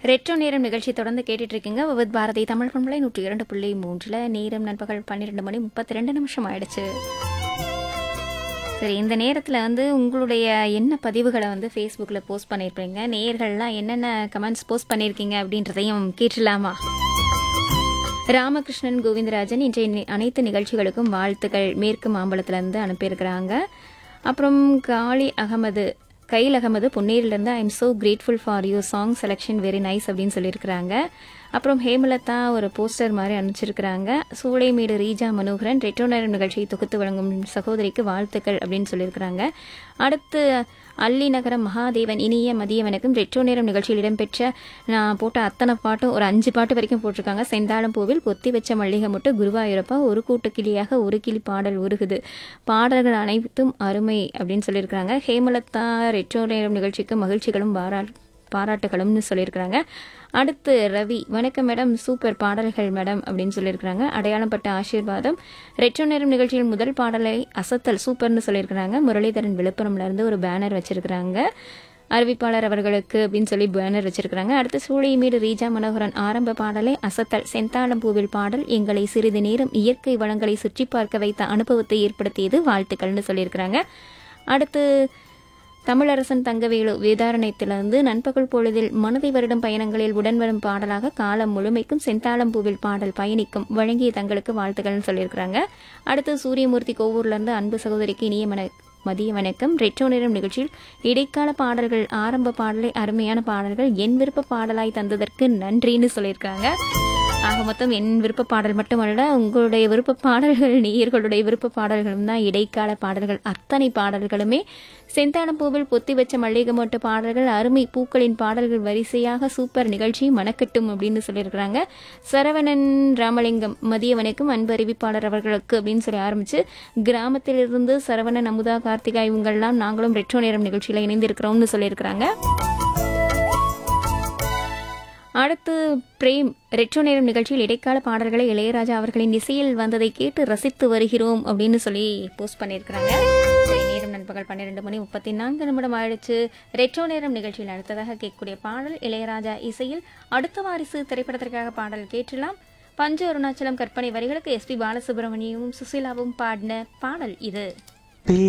retro நேரம் நிகழ்ச்சி தொடர்ந்து கேட்டுட்டு இருக்கீங்க வித் பாரதி தமிழ் பண்பலை நூற்றி இரண்டு புள்ளி மூன்றில் நேரம் நண்பகல் பன்னிரெண்டு மணி முப்பத்தி ரெண்டு நிமிஷம் ஆயிடுச்சு சரி இந்த நேரத்தில் வந்து உங்களுடைய என்ன பதிவுகளை வந்து ஃபேஸ்புக்கில் போஸ்ட் பண்ணியிருப்பீங்க நேயர்கள்லாம் என்னென்ன கமெண்ட்ஸ் போஸ்ட் பண்ணியிருக்கீங்க அப்படின்றதையும் கேட்டுலாமா ராமகிருஷ்ணன் கோவிந்தராஜன் இன்றைய நி- அனைத்து நிகழ்ச்சிகளுக்கும் வாழ்த்துக்கள் மேற்கு மாம்பலத்திலேருந்து அனுப்பியிருக்கிறாங்க அப்புறம் காளி அகமது கைல் அகமது பொன்னேரிலேருந்து I am so grateful for you song selection very nice அப்படின்னு சொல்லியிருக்கிறாங்க அப்புறம் ஹேமலதா ஒரு போஸ்டர் மாதிரி அனுப்பிச்சிருக்கிறாங்க சூளைமேடு ரீஜா மனோகரன் ரெட்ரோ நேரம் நிகழ்ச்சியை தொகுத்து வழங்கும் சகோதரிக்கு வாழ்த்துக்கள் அப்படின்னு சொல்லியிருக்கிறாங்க அடுத்து அல்லி நகரம் மகாதேவன் இனிய மதிய வணக்கம் ரெட்ரோ நேரம் நிகழ்ச்சியில் இடம்பெற்ற நான் போட்ட அத்தனை பாட்டும் ஒரு அஞ்சு பாட்டு வரைக்கும் போட்டிருக்காங்க செந்தாளம் பூவில் பொத்தி வச்ச மல்லிகை முட்டு குருவாயூரப்பா ஒரு கூட்டு கிளியாக ஒரு கிளி பாடல் உருகுது பாடல்கள் அனைத்தும் அருமை அப்படின்னு சொல்லியிருக்கிறாங்க ஹேமலதா ரெட்ரோ நேரம் நிகழ்ச்சிக்கு மகிழ்ச்சிகளும் பாரா பாராட்டுகளும்னு சொல்லியிருக்கிறாங்க அடுத்து ரவி வணக்கம் மேடம் சூப்பர் பாடல்கள் மேடம் அப்படின்னு சொல்லியிருக்கிறாங்க அடையாளப்பட்ட ஆசீர்வாதம் ரெட்ரோ நேரம் நிகழ்ச்சியில் முதல் பாடலை அசத்தல் சூப்பர்னு சொல்லியிருக்கிறாங்க முரளிதரன் விழுப்புரம்ல இருந்து ஒரு பேனர் வச்சிருக்கிறாங்க அறிவிப்பாளர் அவர்களுக்கு அப்படின்னு சொல்லி பேனர் வச்சிருக்கிறாங்க அடுத்து சூளைமீடு ரீஜா மனோகரன் ஆரம்ப பாடலை அசத்தல் செந்தாளம் பூவில் பாடல் எங்களை சிறிது நேரம் இயற்கை வளங்களை சுற்றி பார்க்க வைத்த அனுபவத்தை ஏற்படுத்தியது வாழ்த்துக்கள்னு சொல்லியிருக்கிறாங்க அடுத்து தமிழரசன் தங்கவேலு வேதாரண்யத்திலிருந்து நண்பகல் பொழுதில் மனதை வருடம் பயணங்களில் உடன் வரும் பாடலாக காலம் முழுமைக்கும் செந்தாளம் பூவில் பாடல் பயணிக்கும் வழங்கிய தங்களுக்கு வாழ்த்துக்கள்னு சொல்லியிருக்கிறாங்க அடுத்து சூரியமூர்த்தி கோவூர்லேருந்து அன்பு சகோதரிக்கு இனிய மன மதிய வணக்கம் ரெட்ரோ நேரம் நிகழ்ச்சியில் இடைக்கால பாடல்கள் ஆரம்ப பாடலை அருமையான பாடல்கள் என் விருப்ப பாடலாய் தந்ததற்கு நன்றின்னு சொல்லியிருக்காங்க ஆக மொத்தம் என் விருப்ப பாடல் மட்டுமல்ல உங்களுடைய விருப்ப பாடல்கள் நேயர்களுடைய விருப்ப பாடல்களும் தான் இடைக்கால பாடல்கள் அத்தனை பாடல்களுமே செந்தாளம் பூவில் பொத்தி வச்ச மல்லிகை மொட்டு பாடல்கள் அருமை பூக்களின் பாடல்கள் வரிசையாக சூப்பர் நிகழ்ச்சி மணக்கட்டும் அப்படின்னு சொல்லியிருக்கிறாங்க சரவணன் ராமலிங்கம் மதிய வணக்கம் அன்பு அறிவிப்பாளர் அவர்களுக்கு அப்படின்னு சொல்லி ஆரம்பிச்சு கிராமத்திலிருந்து சரவணன் அமுதா கார்த்திகா இவங்கெல்லாம் நாங்களும் ரெட்ரோ நேரம் நிகழ்ச்சியில் இணைந்திருக்கிறோம்னு சொல்லியிருக்கிறாங்க அடுத்து பிரேம் ரெட்ரோ நேரம் நிகழ்ச்சியில் இடைக்கால பாடல்களை இளையராஜா அவர்களின் இசையில் வந்ததை கேட்டு ரசித்து வருகிறோம் அப்படின்னு சொல்லி போஸ்ட் பண்ணியிருக்கிறாங்க சரி, நேரம் நண்பகல் பன்னிரெண்டு மணி முப்பத்தி நான்கு நிமிடம் ஆயிடுச்சு ரெட்ரோ நேரம் நிகழ்ச்சியில் அடுத்ததாக கேட்கக்கூடிய பாடல் இளையராஜா இசையில் அடுத்த வாரிசு திரைப்படத்திற்காக பாடல் கேட்டலாம் பஞ்ச அருணாச்சலம் கற்பனை வரிகளுக்கு எஸ்பி பாலசுப்ரமணியமும் சுசீலாவும் பாடின பாடல் இது